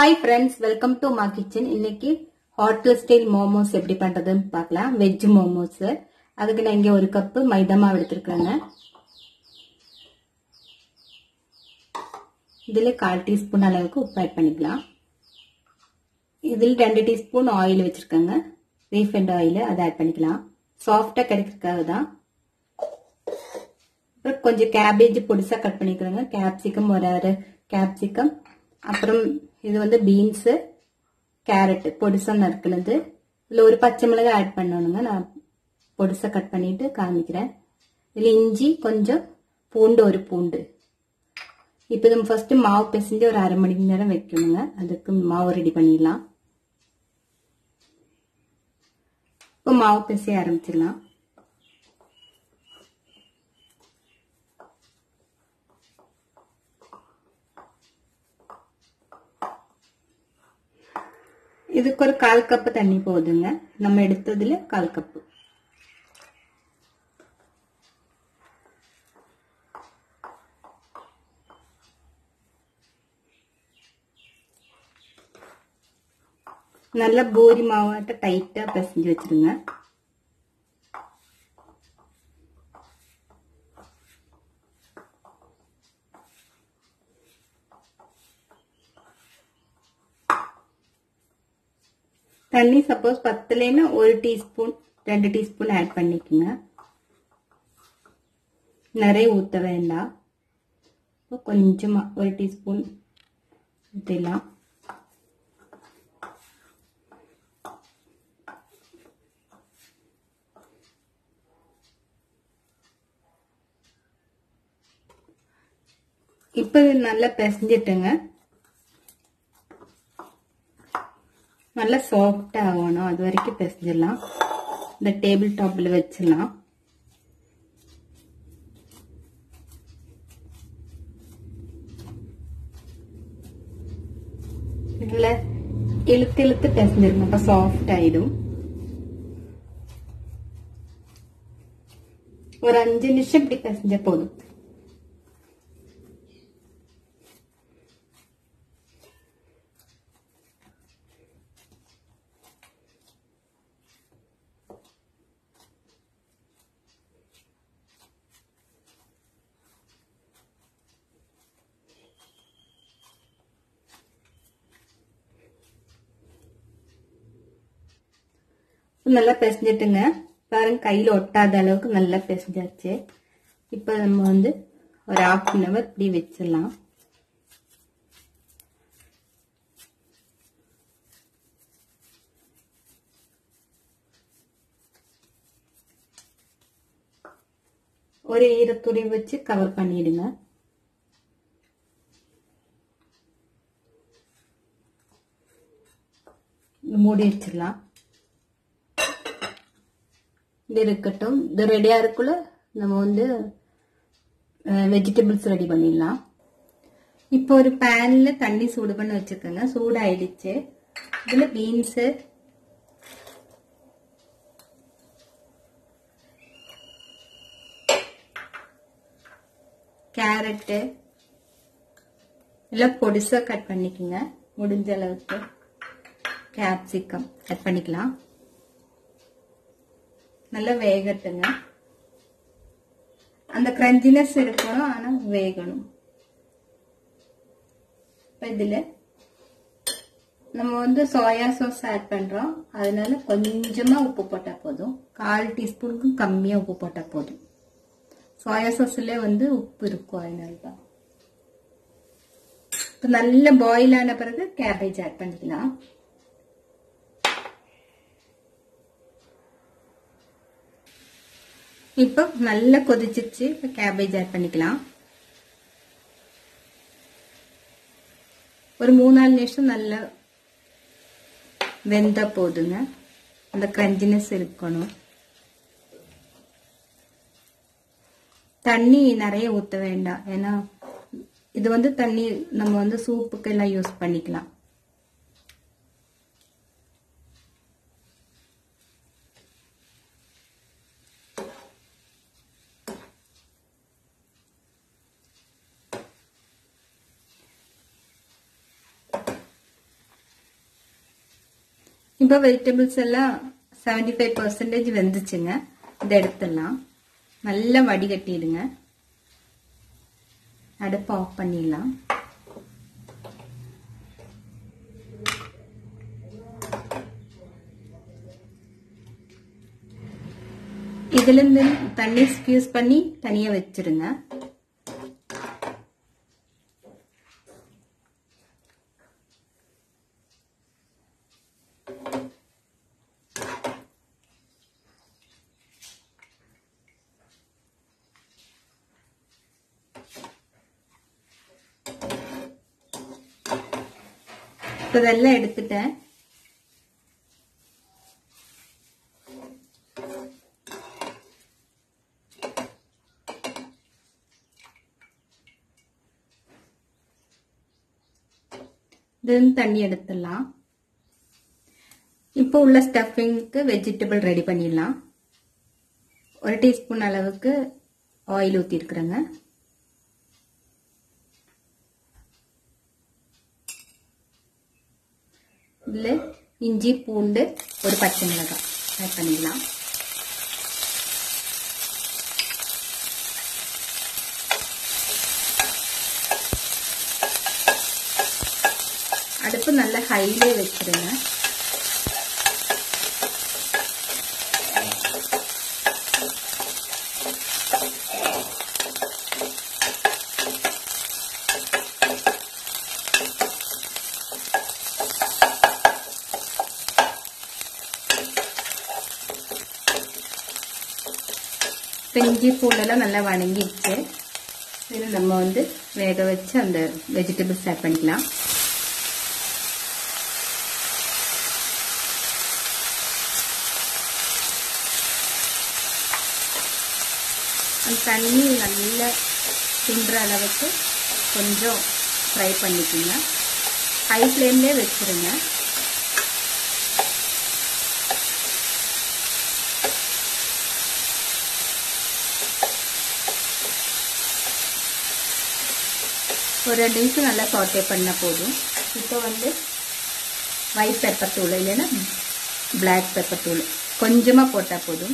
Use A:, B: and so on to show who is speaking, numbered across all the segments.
A: hi friends welcome to Maa kitchen இன்னைக்கு hotel style momos எப்படி பண்றதுன்னு பார்க்கலாம் வெஜ் மோமோஸ் அதுக்கு நான் இங்க ஒரு கப்பு மைதா மாவு எடுத்திருக்கேங்க இதில் கால் டீஸ்பூன் அளவுக்கு உப்பு ஆட் பண்ணிக்கலாம் இதில் ரெண்டு டீஸ்பூன் ஆயில் வச்சிருக்கேங்க ரீஃபைண்ட் ஆயில் அதை ஆட் பண்ணிக்கலாம் சாஃப்டாக கிடைக்கிறதுக்காக தான் அப்புறம் கொஞ்சம் கேபேஜ் பொடிசா கட் பண்ணிக்கிறேங்க கேப்சிகம் ஒரு அரை கேப்சிகம் அப்புறம் இது வந்து பீன்ஸு கேரட் பொடிசா நறுக்குனது இதில் ஒரு பச்சை மிளகாய் ஆட் பண்ணணுங்க நான் பொடிசா கட் பண்ணிட்டு காமிக்கிறேன் இதில் இஞ்சி கொஞ்சம் பூண்டு ஒரு பூண்டு இப்போ நம்ம ஃபர்ஸ்ட் மாவு பிசைஞ்சு ஒரு அரை மணி நேரம் வைக்கணுங்க அதுக்கு மாவு ரெடி பண்ணிடலாம் இப்போ மாவு பிசைய ஆரம்பிச்சிடலாம் இதுக்கு ஒரு கால் கப்பு தண்ணி போதுங்க நம்ம எடுத்ததுல கால் கப்பு நல்ல பூரி மாவாட்ட டைட்டா பிசைஞ்சு வச்சிருங்க தண்ணி சப்போஸ் பத்தலைன்னா ஒரு டீஸ்பூன் ரெண்டு டீஸ்பூன் ஆட் பண்ணிக்கோங்க நிறைய ஊற்ற வேண்டாம் கொஞ்சமா ஒரு டீஸ்பூன் ஊற்றிடலாம் இப்போ நல்லா பிசைஞ்சிட்டுங்க நல்லா சாஃப்டா ஆகணும் அது வரைக்கும் பிசைஞ்சிடலாம் இந்த டேபிள் டாப்ல வச்சிடலாம் நல்லா இழுத்து இழுத்து பிசைஞ்சிருங்க அப்ப சாஃப்ட் ஆயிடும் ஒரு அஞ்சு நிமிஷம் இப்படி பிசைஞ்ச போதும் நல்லா பிசைஞ்சிட்டுங்க பாருங்க கையில் ஒட்டாத அளவுக்கு நல்லா பிசைஞ்சாச்சு இப்போ நம்ம வந்து ஒரு ஹாஃப் அன் ஹவர் இப்படி வச்சிடலாம் ஒரு ஈரத்துணி வச்சு கவர் பண்ணிடுங்க மூடி வச்சிடலாம் இது இருக்கட்டும் இது ரெடியா இருக்குள்ள நம்ம வந்து வெஜிடபிள்ஸ் ரெடி பண்ணிடலாம் இப்போ ஒரு பேன்ல தண்ணி சூடு பண்ணி வச்சிருக்கேங்க சூடாயிடுச்சு இதுல பீன்ஸு கேரட்டு எல்லாம் பொடிசா கட் பண்ணிக்கோங்க முடிஞ்ச அளவுக்கு கேப்சிகம் கட் பண்ணிக்கலாம் நல்லா வேகட்டுங்க அந்த கிரஞ்சினஸ் இருக்கணும் ஆனா வேகணும் இப்போ இதுல நம்ம வந்து சோயா சாஸ் ஆட் பண்றோம் அதனால கொஞ்சமா உப்பு போட்டா போதும் கால் டீஸ்பூனுக்கும் கம்மியா உப்பு போட்டா போதும் சோயா சாஸ்ல வந்து உப்பு இருக்கும் அதனால தான் இப்போ நல்ல பாயில் ஆன பிறகு கேபேஜ் ஆட் பண்ணிக்கலாம் இப்போ நல்லா கொதிச்சிச்சு இப்போ கேபேஜ் ஆட் பண்ணிக்கலாம் ஒரு மூணு நாலு நிமிஷம் நல்லா வெந்த போதுங்க அந்த கிரஞ்சினஸ் இருக்கணும் தண்ணி நிறைய ஊற்ற வேண்டாம் ஏன்னா இது வந்து தண்ணி நம்ம வந்து சூப்புக்கு எல்லாம் யூஸ் பண்ணிக்கலாம் இப்போ வெஜிடபிள்ஸ் எல்லாம் செவன்டி ஃபைவ் பர்சன்டேஜ் வெந்துச்சுங்க இதை எடுத்துடலாம் நல்லா வடிகட்டிடுங்க அடுப்பு ஆஃப் பண்ணிடலாம் இதுலேருந்து தண்ணி ஸ்க்யூஸ் பண்ணி தனியாக வச்சிருங்க இப்போ இதெல்லாம் எடுத்துட்டேன் இதுன்னு தண்ணி எடுத்துடலாம் இப்போ உள்ள ஸ்டஃபிங்க்கு வெஜிடபிள் ரெடி பண்ணிடலாம் ஒரு டீஸ்பூன் அளவுக்கு ஆயில் ஊற்றிருக்குறேங்க இதில் இஞ்சி பூண்டு ஒரு பச்சை மிளகாய் ஆட் பண்ணிடலாம் அடுப்பு நல்ல ஹைலே வச்சிருங்க இஞ்சி பூண்டெல்லாம் நல்லா வணங்கிடுச்சு இதில் நம்ம வந்து வேக வச்சு அந்த வெஜிடபிள்ஸ் ஆட் பண்ணிக்கலாம் அந்த தண்ணி நல்லா சுண்டுற அளவுக்கு கொஞ்சம் ஃப்ரை பண்ணிக்கோங்க ஹை ஃப்ளேம்லேயே வச்சுருங்க ஒரு ரெண்டு நிமிஷம் நல்லா சாட்டே பண்ணால் போதும் இப்போ வந்து ஒயிட் பெப்பர் தூள் இல்லைன்னா பிளாக் பெப்பர் தூள் கொஞ்சமாக போட்டால் போதும்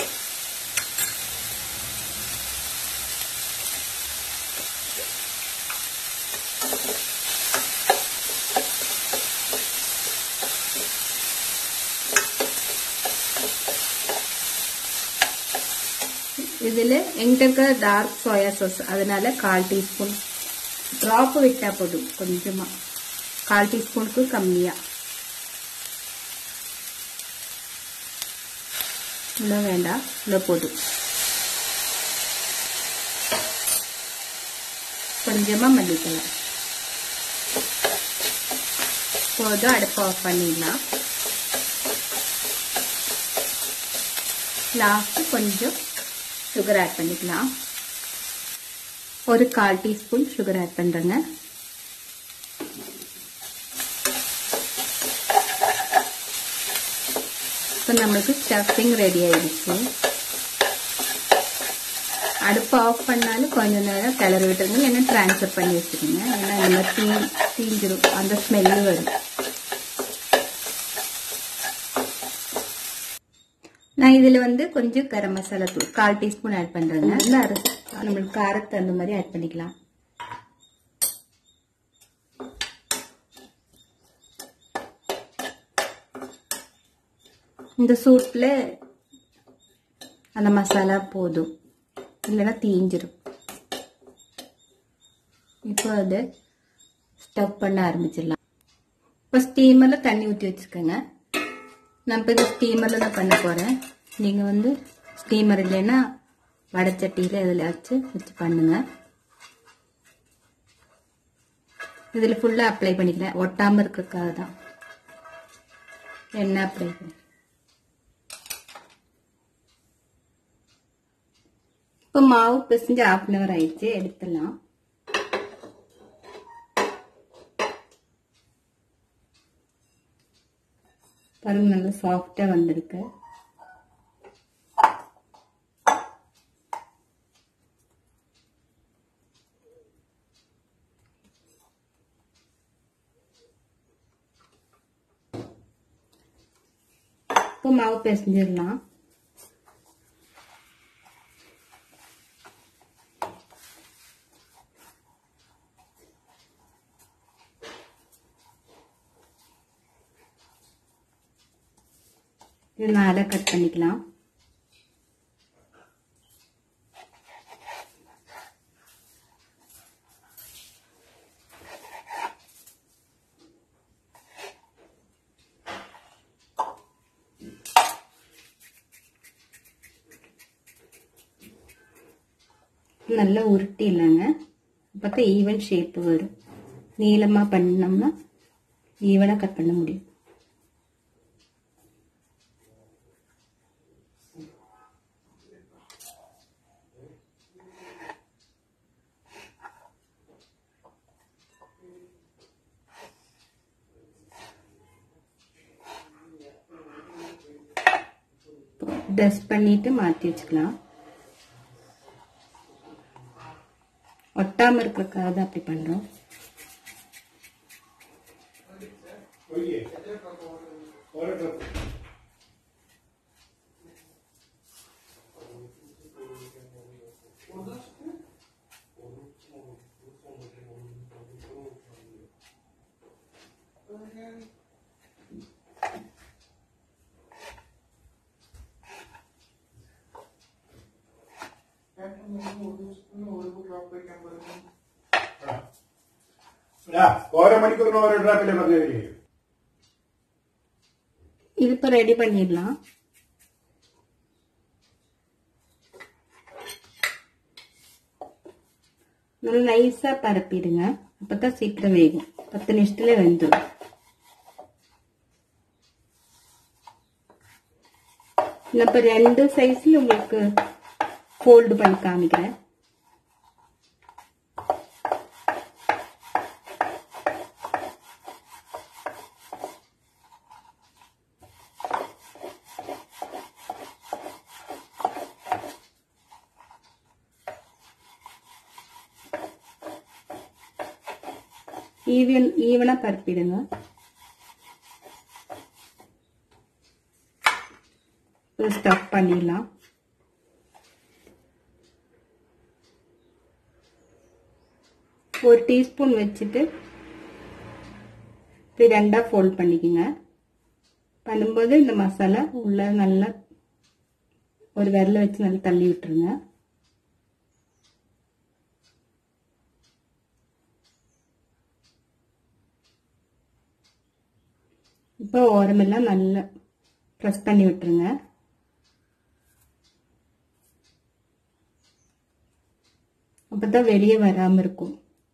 A: இதில் எங்கிட்ட இருக்க டார்க் சோயா சாஸ் அதனால கால் டீஸ்பூன் ட்ராப் விட்டால் போதும் கொஞ்சமாக கால் டீஸ்பூனுக்கு கம்மியாக இவ்வளோ வேண்டாம் இவ்வளோ போதும் கொஞ்சமாக மல்லிக்கலாம் போதும் அடுப்பு ஆஃப் பண்ணிடலாம் லாஸ்ட்டு கொஞ்சம் சுகர் ஆட் பண்ணிக்கலாம் ஒரு கால் டீஸ்பூன் சுகர் ஆட் பண்ணுறேங்க இப்போ நம்மளுக்கு ஸ்டஃபிங் ரெடி ஆயிடுச்சு அடுப்பு ஆஃப் பண்ணாலும் கொஞ்ச நேரம் கிளறி விட்டுருங்க இல்லைன்னா ட்ரான்ஸ்ஃபர் பண்ணி வச்சுருங்க ஏன்னா இந்த மாதிரி தீ தீஞ்சிரும் அந்த ஸ்மெல்லு வரும் நான் இதில் வந்து கொஞ்சம் கரம் மசாலா தூள் கால் டீஸ்பூன் ஆட் பண்ணுறேங்க நல்ல அரிசி நம்மளுக்கு காரத்தை அந்த மாதிரி ஆட் பண்ணிக்கலாம் இந்த சூட்டில் அந்த மசாலா போதும் இல்லைன்னா தீஞ்சிரும் இப்போ அது ஸ்டவ் பண்ண ஆரம்பிச்சிடலாம் இப்போ ஸ்டீமரில் தண்ணி ஊற்றி வச்சுக்கோங்க நான் இப்போ இது ஸ்டீமரில் தான் பண்ண போகிறேன் நீங்கள் வந்து ஸ்டீமர் இல்லைன்னா வடைச்சட்டியில் இதில் வச்சு வச்சு பண்ணுங்க இதில் ஃபுல்லாக அப்ளை பண்ணிக்கிறேன் ஒட்டாமல் இருக்கிறதுக்காக தான் எண்ணெய் அப்ளை பண்ணி இப்போ மாவு பிசைஞ்சு ஆஃப் அன் ஹவர் ஆயிடுச்சு எடுத்துடலாம் பாருங்க நல்லா சாஃப்டா வந்திருக்கு இப்போ மாவு பிசைஞ்சிடலாம் இது நாலாக கட் பண்ணிக்கலாம் நல்லா உருட்டிடலாங்க அப்போ ஈவன் ஷேப் வரும் நீளமாக பண்ணோம்னா ஈவனாக கட் பண்ண முடியும் டஸ்ட் பண்ணிட்டு மாற்றி வச்சுக்கலாம் ஒட்டாம இருக்கிறதுக்காக தான் அப்படி பண்றோம்
B: ഓരോ മണിക്കൂറിന് ഓരോ ട്രാപ്പിലെ പറഞ്ഞു
A: இது இப்போ ரெடி பண்ணிடலாம் நல்லா நைஸா பரப்பிடுங்க அப்பதான் சீக்கிரம் வேகும் பத்து நிமிஷத்துல வெந்துடும் நான் இப்ப ரெண்டு சைஸ்ல உங்களுக்கு ஃபோல்டு பண்ணி காமிக்கிறேன் ஈவன் ஈவனா பரப்பிடுங்க ஸ்டஃப் பண்ணிடலாம் ஒரு டீஸ்பூன் வச்சுட்டு இது ரெண்டா ஃபோல்ட் பண்ணிக்கோங்க பண்ணும்போது இந்த மசாலா உள்ள நல்லா ஒரு விரல வச்சு நல்லா தள்ளி விட்டுருங்க இப்போ ஓரமெல்லாம் நல்லா ப்ரெஸ் பண்ணி விட்டுருங்க அப்பதான் வெளியே வராம இருக்கும்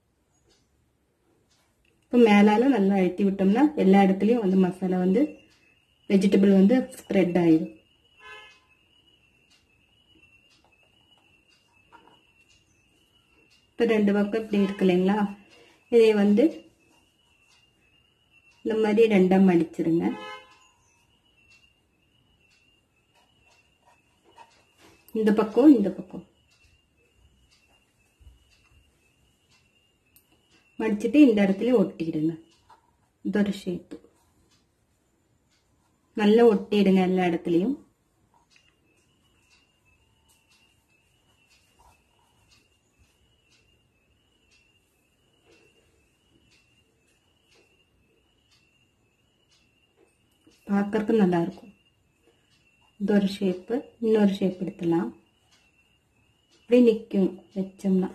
A: இப்போ மேலால நல்லா அழுத்தி விட்டோம்னா எல்லா இடத்துலயும் வந்து மசாலா வந்து வெஜிடபிள் வந்து ஸ்ப்ரெட் ஆயிடும் இப்போ ரெண்டு பக்கம் இப்படி இருக்கு இல்லைங்களா இதை வந்து இந்த மாதிரி ரெண்டா மடிச்சிருங்க இந்த பக்கம் இந்த பக்கம் மடிச்சிட்டு இந்த இடத்துல ஒட்டிடுங்க இது ஒரு ஷேப்பு நல்லா ஒட்டிடுங்க எல்லா இடத்துலையும் பார்க்கறதுக்கு நல்லா இருக்கும் இது ஒரு ஷேப்பு இன்னொரு ஷேப் எடுத்துலாம் இப்படி நிற்கும் வச்சோம்னா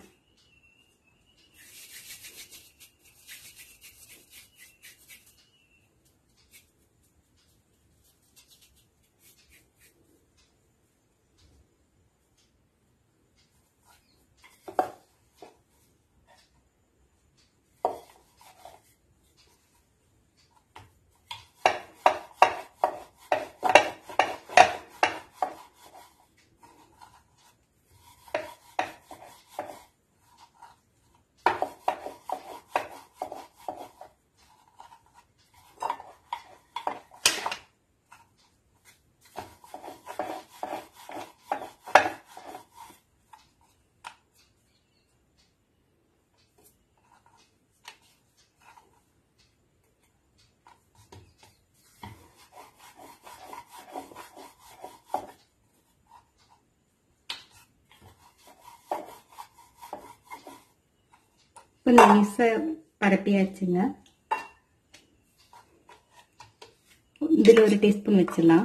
A: இப்போ நைஸா பரப்பியாச்சுங்க இதில் ஒரு டீஸ்பூன் வச்சிடலாம்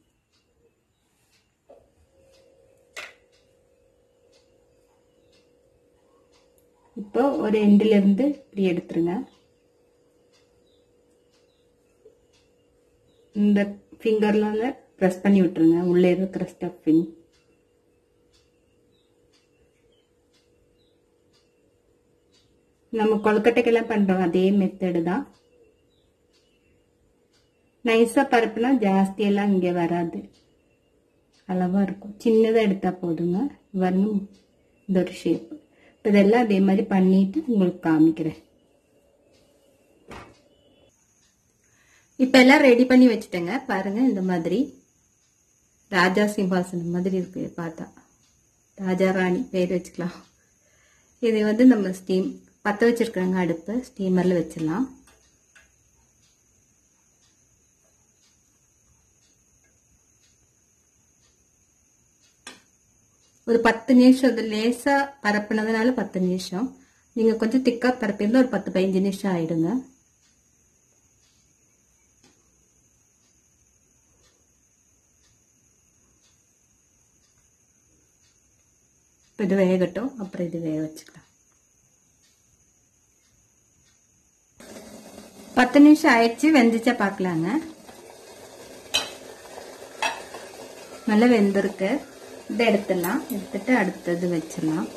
A: இப்போ ஒரு எண்டில் இருந்து இப்படி எடுத்துருங்க இந்த ஃபிங்கர்லால ப்ரெஸ் பண்ணி விட்டுருங்க உள்ளே இருக்கிற ஸ்டஃபிங் நம்ம கொழுக்கட்டைக்கெல்லாம் பண்றோம் அதே மெத்தடு தான் நைஸா பரப்புனா ஜாஸ்தியெல்லாம் இங்கே வராது அளவா இருக்கும் சின்னதா எடுத்தா போதுங்க வரணும் இந்த ஒரு ஷேப் இப்போ இதெல்லாம் அதே மாதிரி பண்ணிட்டு உங்களுக்கு காமிக்கிறேன் இப்போ எல்லாம் ரெடி பண்ணி வச்சுட்டேங்க பாருங்க இந்த மாதிரி ராஜா சிம்ஹாசனம் மாதிரி இருக்கு பார்த்தா ராஜா ராணி பேர் வச்சுக்கலாம் இது வந்து நம்ம ஸ்டீம் பற்ற வச்சிருக்கிறோங்க அடுப்பு ஸ்டீமரில் வச்சிடலாம் ஒரு பத்து நிமிஷம் இது லேசா பரப்புனதுனால பத்து நிமிஷம் நீங்க கொஞ்சம் திக்கா பரப்பியிருந்தா ஒரு பத்து பதினஞ்சு நிமிஷம் ஆயிடுங்க இப்போ இது வேகட்டும் அப்புறம் இது வேக வச்சுக்கலாம் பத்து நிமிஷம் ஆயிடுச்சு வெந்துச்சா பார்க்கலாங்க நல்லா வெந்திருக்கு இதை எடுத்துடலாம் எடுத்துட்டு அடுத்தது வச்சிடலாம்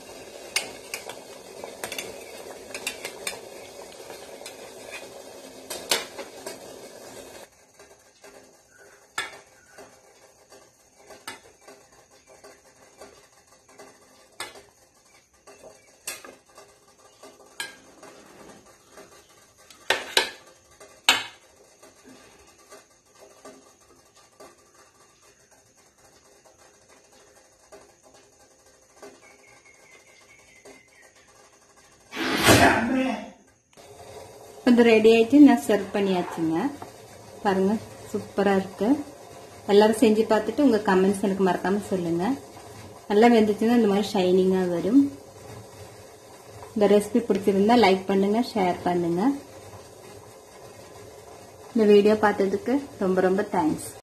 A: இது ரெடி ஆயிட்டு நான் சர்வ் பண்ணியாச்சுங்க பாருங்க சூப்பரா இருக்கு எல்லாரும் செஞ்சு பார்த்துட்டு உங்க கமெண்ட்ஸ் எனக்கு மறக்காம சொல்லுங்க நல்லா வெந்துச்சுன்னா இந்த மாதிரி ஷைனிங்கா வரும் இந்த ரெசிபி பிடிச்சிருந்தா லைக் பண்ணுங்க ஷேர் பண்ணுங்க இந்த வீடியோ பார்த்ததுக்கு ரொம்ப ரொம்ப தேங்க்ஸ்